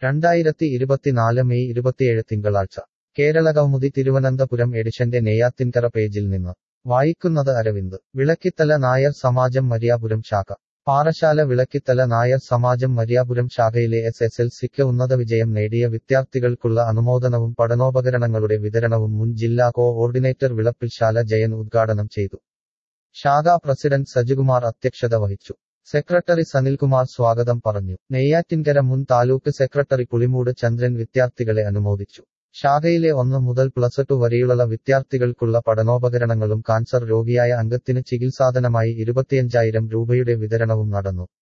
രണ്ടായിരത്തി ഇരുപത്തിനാല് മെയ് ഇരുപത്തിയേഴ് തിങ്കളാഴ്ച കേരള കൗമുദി തിരുവനന്തപുരം എഡിഷന്റെ നെയ്യാത്തിൻകര പേജിൽ നിന്ന് വായിക്കുന്നത് അരവിന്ദ് വിളക്കിത്തല നായർ സമാജം മരിയാപുരം ശാഖ പാറശാല വിളക്കിത്തല നായർ സമാജം മരിയാപുരം ശാഖയിലെ എസ് എസ് എൽ സിക്ക് ഉന്നത വിജയം നേടിയ വിദ്യാർത്ഥികൾക്കുള്ള അനുമോദനവും പഠനോപകരണങ്ങളുടെ വിതരണവും മുൻ ജില്ലാ കോ ഓർഡിനേറ്റർ വിളപ്പിൽശാല ജയൻ ഉദ്ഘാടനം ചെയ്തു ശാഖാ പ്രസിഡന്റ് സജികുമാർ അധ്യക്ഷത വഹിച്ചു സെക്രട്ടറി സനിൽകുമാർ സ്വാഗതം പറഞ്ഞു നെയ്യാറ്റിൻകര മുൻ താലൂക്ക് സെക്രട്ടറി പുളിമൂട് ചന്ദ്രൻ വിദ്യാർത്ഥികളെ അനുമോദിച്ചു ശാഖയിലെ ഒന്ന് മുതൽ പ്ലസ് ടു വരെയുള്ള വിദ്യാർത്ഥികൾക്കുള്ള പഠനോപകരണങ്ങളും കാൻസർ രോഗിയായ അംഗത്തിന് ചികിത്സാധനമായി ഇരുപത്തിയഞ്ചായിരം രൂപയുടെ വിതരണവും നടന്നു